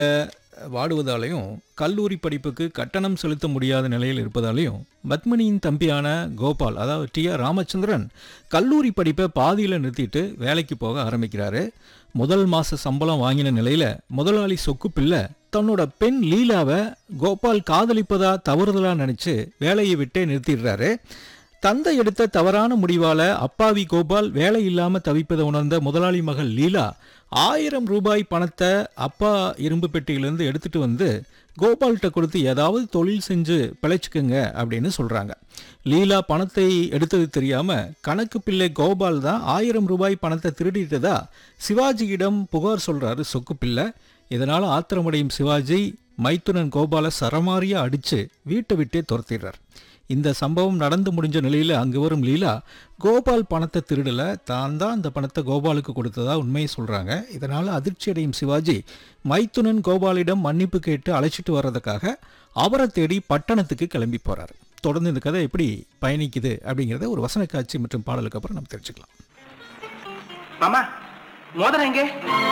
வாடுவதாலையும் கல்லூரி படிப்புக்கு கட்டணம் செலுத்த முடியாத நிலையில் இருப்பதாலையும் பத்மினியின் தம்பியான கோபால் அதாவது டி ஆர் ராமச்சந்திரன் கல்லூரி படிப்பை பாதியில் நிறுத்திட்டு வேலைக்கு போக ஆரம்பிக்கிறாரு முதல் மாத சம்பளம் வாங்கின நிலையில் முதலாளி சொக்கு பிள்ளை தன்னோட பெண் லீலாவை கோபால் காதலிப்பதா தவறுதலா நினைச்சு வேலையை விட்டே நிறுத்திடுறாரு தந்தை எடுத்த தவறான முடிவால அப்பாவி கோபால் வேலை இல்லாம தவிப்பதை உணர்ந்த முதலாளி மகள் லீலா ஆயிரம் ரூபாய் பணத்தை அப்பா இரும்பு பெட்டியிலிருந்து எடுத்துட்டு வந்து கோபால்கிட்ட கொடுத்து ஏதாவது தொழில் செஞ்சு பிழைச்சுக்குங்க அப்படின்னு சொல்றாங்க லீலா பணத்தை எடுத்தது தெரியாம கணக்கு பிள்ளை கோபால் தான் ஆயிரம் ரூபாய் பணத்தை திருடிட்டதா சிவாஜியிடம் புகார் சொல்றாரு சொக்கு பிள்ளை இதனால ஆத்திரமடையும் சிவாஜி மைத்துனன் கோபாலை சரமாரியா அடிச்சு வீட்டை விட்டே துரத்திடுறார் இந்த சம்பவம் நடந்து முடிஞ்ச நிலையில அங்கு வரும் லீலா கோபால் பணத்தை திருடல தான் தான் அந்த பணத்தை கோபாலுக்கு கொடுத்ததா உண்மையை சொல்றாங்க இதனால அதிர்ச்சி அடையும் சிவாஜி மைத்துனன் கோபாலிடம் மன்னிப்பு கேட்டு அழைச்சிட்டு வர்றதுக்காக அவரை தேடி பட்டணத்துக்கு கிளம்பி போறாரு தொடர்ந்து இந்த கதை எப்படி பயணிக்குது அப்படிங்கிறத ஒரு வசன காட்சி மற்றும் பாடலுக்கு அப்புறம் நம்ம தெரிஞ்சுக்கலாம் மாமா மோதிரம் எங்கே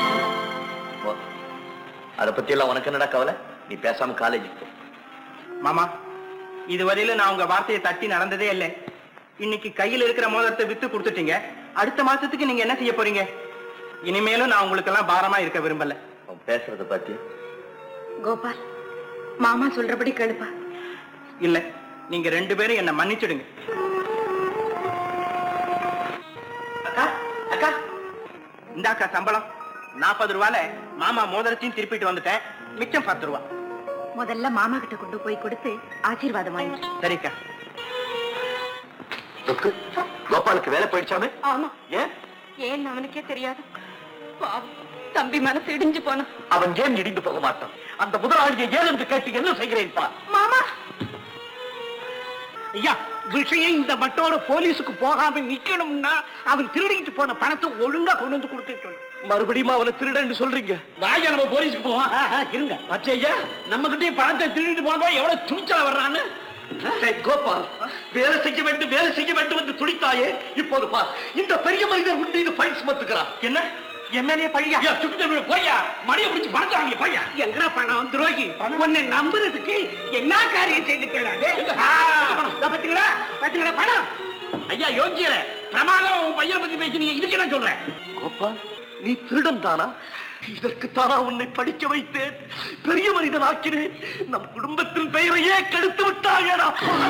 அதை பத்தி எல்லாம் உனக்கு என்னடா கவலை நீ பேசாம காலேஜுக்கு போ மாமா இதுவரையில நான் உங்க வார்த்தையை தட்டி நடந்ததே இல்லை இன்னைக்கு கையில இருக்கிற மோதிரத்தை வித்து கொடுத்துட்டீங்க அடுத்த மாசத்துக்கு நீங்க என்ன செய்ய போறீங்க இனிமேலும் நான் உங்களுக்கு எல்லாம் பாரமா இருக்க விரும்பல அவன் பேசுறத பத்தி கோபால் மாமா சொல்றபடி கேளுப்பா இல்ல நீங்க ரெண்டு பேரும் என்ன மன்னிச்சிடுங்க அக்கா அக்கா இந்தாக்கா சம்பளம் நாற்பது ரூபால மாமா மோதிரத்தையும் திருப்பிட்டு வந்துட்டேன் மிச்சம் பத்து ரூபா முதல்ல மாமா கிட்ட கொண்டு போய் கொடுத்து ஆசீர்வாதம் வாங்கி சரிக்கா சொக்கு, கோபாலுக்கு வேலை போயிடுச்சாமே ஆமா ஏன் ஏன் அவனுக்கே தெரியாது பாவம், தம்பி மனசு இடிஞ்சு போனா அவன் ஏன் இடிந்து போக மாட்டான் அந்த முதலாளியை ஏன் என்று கேட்டு என்ன செய்கிறேன் பார் மாமா ஐயா விஷயம் இந்த மட்டோட போலீஸுக்கு போகாம நிக்கணும்னா அவன் திருடிக்கிட்டு போன பணத்தை ஒழுங்கா கொண்டு வந்து கொடுத்துட்டு மறுபடியும் அவனை திருடன்னு சொல்றீங்க ராஜா நம்ம போலீஸுக்கு போவோம் இருங்க ஐயா நம்ம கிட்டே பணத்தை திருடிட்டு போனதோ எவ்வளவு துணிச்சல வர்றான்னு டேய், கோபால் வேலை செய்ய வேண்டும் வேலை செய்ய வேண்டும் என்று துடித்தாயே இப்போது பார் இந்த பெரிய மனிதர் உன் மீது பழி சுமத்துகிறார் என்ன எம்எல்ஏ பழியா ஐயா சுட்டு போய்யா மணியை பிடிச்சு பணத்தை வாங்கி போய்யா எங்கடா பணம் துரோகி உன்னை நம்புறதுக்கு என்ன காரியம் செய்துக்கிறாரு பாத்தீங்களா பாத்தீங்களா பணம் ஐயா யோகியர பிரமாதம் உன் பையனை பத்தி பேசி இதுக்கு என்ன சொல்றேன் கோபால் நீ திருடன் தானா இதற்குத்தானா உன்னை படிக்க வைத்தேன் பெரிய மனிதன் ஆக்கினேன் நம் குடும்பத்தின் பெயரையே கெடுத்து விட்டாயடா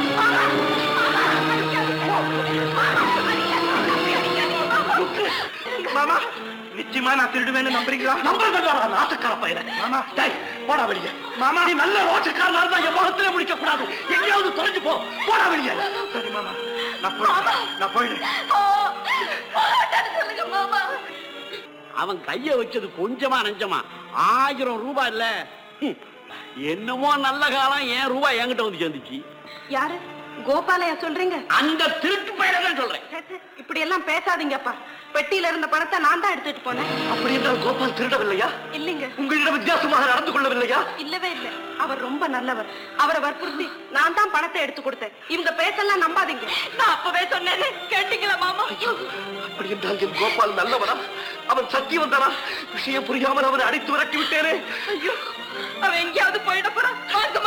மாமா நிச்சயமா நான் திருடுவேன்னு நம்புறீங்களா நம்புறதா நாசக்கார பையன மாமா டேய் போடா வெளியே மாமா நீ நல்ல ரோச்சக்காரனா இருந்தா என் முகத்திலே முடிக்க கூடாது எங்கேயாவது தொலைஞ்சு போ போடா வெளியே சரி மாமா நான் போயிடுறேன் நான் போயிடுறேன் சொல்லுங்க மாமா அவன் கைய வச்சது கொஞ்சமா நஞ்சமா ஆயிரம் ரூபாய் இல்ல ஹம். என்னமோ நல்ல காலம் ஏன் ரூபாய் என்கிட்ட வந்து சேர்ந்துச்சு யாரு கோபாலையா சொல்றீங்க அந்த திருட்டு பையனை தான் சொல்றேன் சே, சே, இப்படி எல்லாம் பேசாதீங்கப்பா பெட்டியில இருந்த பணத்தை நான் தான் எடுத்துட்டு போனேன் அப்படி என்றால் கோபால் திருடவில்லையா இல்லைங்க உங்களிடம் வித்தியாசமாக நடந்து கொள்ளவில்லையா இல்லவே இல்ல அவர் ரொம்ப நல்லவர் அவரை வற்புறுத்தி நான் தான் பணத்தை எடுத்து கொடுத்தேன் இவங்க பேசலாம் நம்பாதீங்க நான் அப்பவே சொன்னேன் கேட்டீங்களா மாமா அப்படி என்றால் என் கோபால் நல்லவனா அவன் சத்தியம் தானா விஷயம் புரியாமல் அவனை அடித்து விரட்டி விட்டேனே ஐயோ அவன் எங்கேயாவது போயிட போறான் வாங்க